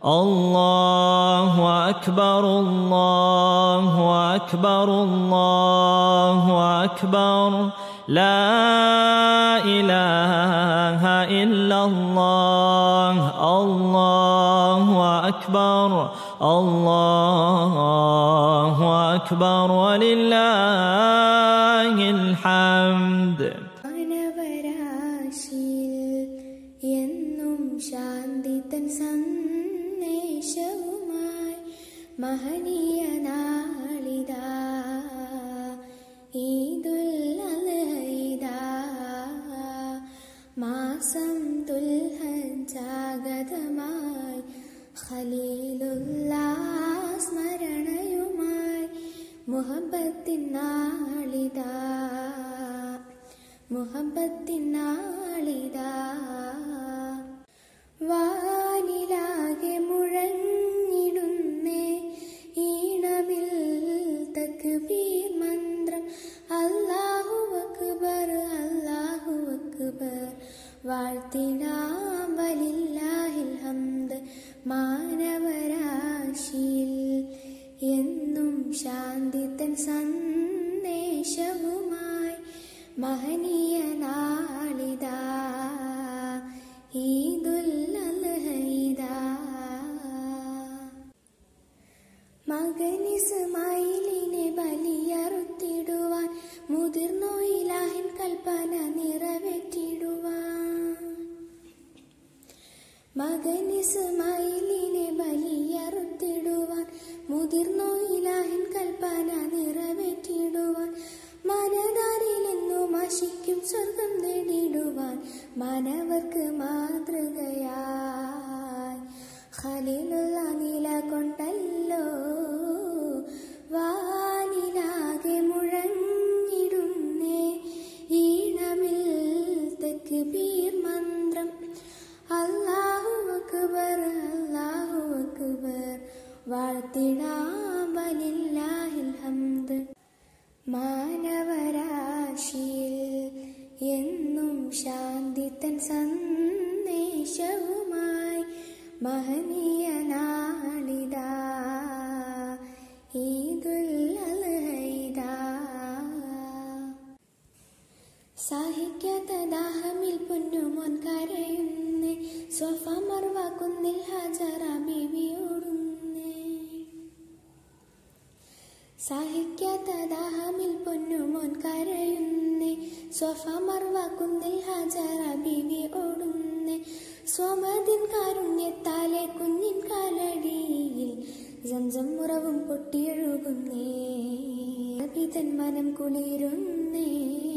الله أكبر الله أكبر الله أكبر لا إله إلا الله الله أكبر الله أكبر ولله الحمد മാനവരാശിയിൽ എന്നും ശാന്തി തൻ സന്ദേശവുമായി മഹനീയ നാളിതാ ഈദുൽ അദ്ഹയിദാ മാസം ദുൽഹജാഗതമായി ഖലീലുല്ലാ സ്മരണയുമായി മുഹബത്തിൻ നാളിതാ മുഹബത്തിൻ നാളിതാ വാനിലാകെ മുഴങ്ങിടുന്നേ ഈണമിൽ തക്ബീർ മന്ത്രം അല്ലാഹു അക്ബർ അല്ലാഹു അക്ബർ വാഴ്ത്തിടാം വലില്ലാഹിൽ ഹംദ് മാനവരാശിയിൽ എന്നും ശാന്തി തൻ സന്ദേശവുമായി മഹനീയ നാളിതാ ഈദുൽ അദ്ഹയിദാ മകനിസ്മായിലിനെ ബലിയറുത്തിടുവാൻ മുതിർന്നോയിലാഹിൻ കൽപ്പന നിറവേറ്റിടുവാൻ മകനിസ്മായിലിനെ ബലിയറുത്തിടുവാൻ മുതിർന്നോയിലാഹിൻ കൽപ്പന നിറവേറ്റിടുവാൻ മനതാരിലെന്നും ആശിക്കും സ്വർഗം നേടിടുവാൻ മാനവർക്ക് മാതൃകയായി ഖലീലുള്ള നില കൊണ്ടല്ലോ വാനിലാകെ മുഴങ്ങിടുന്നേ ഈണമിൽ തക്ബീർ മന്ത്രം അല്ലാഹു അക്ബർ അല്ലാഹു അക്ബർ വാഴ്ത്തിടാം വലില്ലാഹിൽ ഹംദ് മാനവരാശിയിൽ എന്നും ശാന്തി തൻ സന്ദേശവുമായി മഹനീയ നാളിതാ ഈദുൽ അദ്ഹയിദാ സഹിക്കാത്ത ദാഹമിൽ പൊന്നുമോൻ കരയുന്നേ സ്വഫ മർവ കുന്നിൽ ഹജറ ബീവി ഓടുന്നേ സഹിക്കാത്ത ദാഹമിൽ പൊന്നുമോൻ കരയുന്നേ സ്വഫ മർവ കുന്നിൽ ഹജറ ബീവി ഓടുന്നേ സ്വമതിൻ കാരുണ്യത്താലെ കുഞ്ഞിൻ കാലടിയിൽ സംസം മുറവും പൊട്ടിയൊഴുകുന്നേ പിതൻ മനം കുളിരുന്നേ